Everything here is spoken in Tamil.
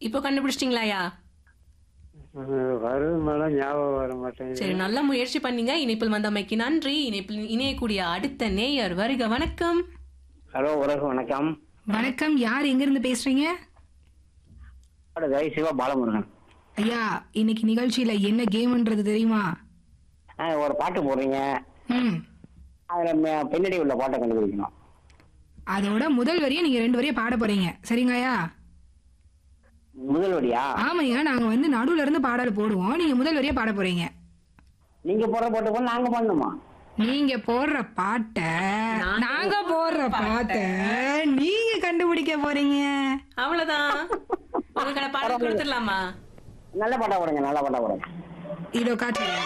இப்போ கண்டுபிடிச்சிட்டீங்களாயா வரும் மேடம் ஞாபகம் வர மாட்டேங்குது சரி நல்ல முயற்சி பண்ணீங்க இணைப்பில் வந்தமைக்கு நன்றி இணைப்பில் இணையக்கூடிய அடுத்த நேயர் வருக வணக்கம் ஹலோ உறவு வணக்கம் வணக்கம் யார் எங்க இருந்து பேசுறீங்க ஜெய் சிவா பாலமுருகன் ஐயா இன்னைக்கு நிகழ்ச்சியில என்ன கேம்ன்றது தெரியுமா ஆ, ஒரு பாட்டு போடுறீங்க ம் அதுல ம- பின்னாடி உள்ள பாட்டை கண்டுபிடிக்கணும் அதோட முதல் வரியை நீங்க ரெண்டு வரியை பாட போறீங்க சரிங்கய்யா முதல் வடியா ஆமாய்யா நாங்க வந்து நடுவுல இருந்து பாடல் போடுவோம் நீங்க முதல் வரியை பாட போறீங்க நீங்க போடுற பாட்டு போட நாங்க பண்ணுமா நீங்க போடுற பாட்டை நாங்க போடுற பாட்டை நீங்க கண்டுபிடிக்க போறீங்க அவ்வளவுதான் உங்களுக்கான பாடல் கொடுத்துடலாமா நல்ல பாட்டா போடுங்க நல்ல பாட்டா போடுங்க இதோ காட்டுறேன்